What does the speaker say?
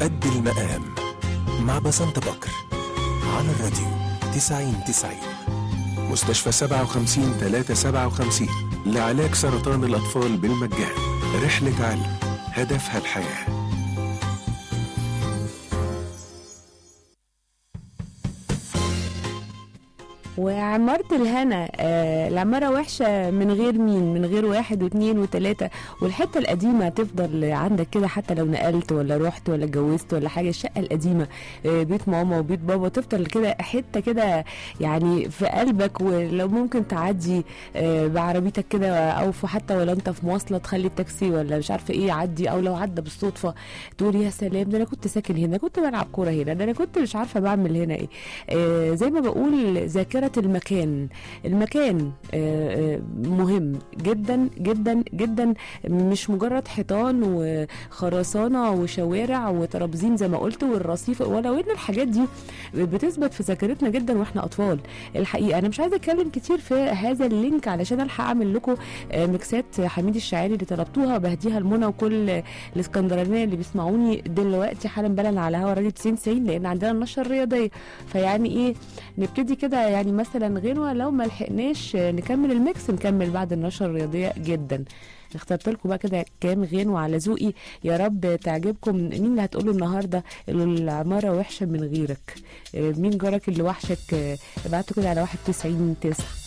قد المقام مع بسنت بكر على الراديو 90 90 مستشفى 57 357 لعلاج سرطان الأطفال بالمجان رحلة علم هدفها الحياه وعمارة الهنا آه العمارة وحشة من غير مين من غير واحد واثنين وثلاثة والحتة القديمة تفضل عندك كده حتى لو نقلت ولا رحت ولا اتجوزت ولا حاجة الشقة القديمة آه بيت ماما وبيت بابا تفضل كده حتة كده يعني في قلبك ولو ممكن تعدي آه بعربيتك كده او في حتى ولا انت في مواصلة تخلي التاكسي ولا مش عارفة ايه يعدي او لو عدى بالصدفة تقول يا سلام ده انا كنت ساكن هنا كنت بلعب كورة هنا ده انا كنت مش عارفة بعمل هنا ايه آه زي ما بقول ذاكرة المكان المكان آه، آه، مهم جدا جدا جدا مش مجرد حيطان وخرسانة وشوارع وترابزين زي ما قلت والرصيف ولو ان الحاجات دي بتثبت في ذاكرتنا جدا واحنا اطفال الحقيقه انا مش عايزه اتكلم كتير في هذا اللينك علشان الحق اعمل لكم آه، ميكسات حميد الشاعري اللي طلبتوها بهديها لمنى وكل الاسكندرانيه اللي بيسمعوني دلوقتي حالا بلا على هوا راديو 90 90 لان عندنا النشره الرياضيه فيعني ايه نبتدي كده يعني مثلا غنوه لو ما لحقناش آه، نكمل الميكس نكمل بعد النشره الرياضيه جدا اخترت لكم بقى كده كام غنوة على ذوقي يا رب تعجبكم مين اللي هتقولوا النهارده اللي العمارة وحشة من غيرك آه، مين جارك اللي وحشك آه، ابعتوا كده على 91 9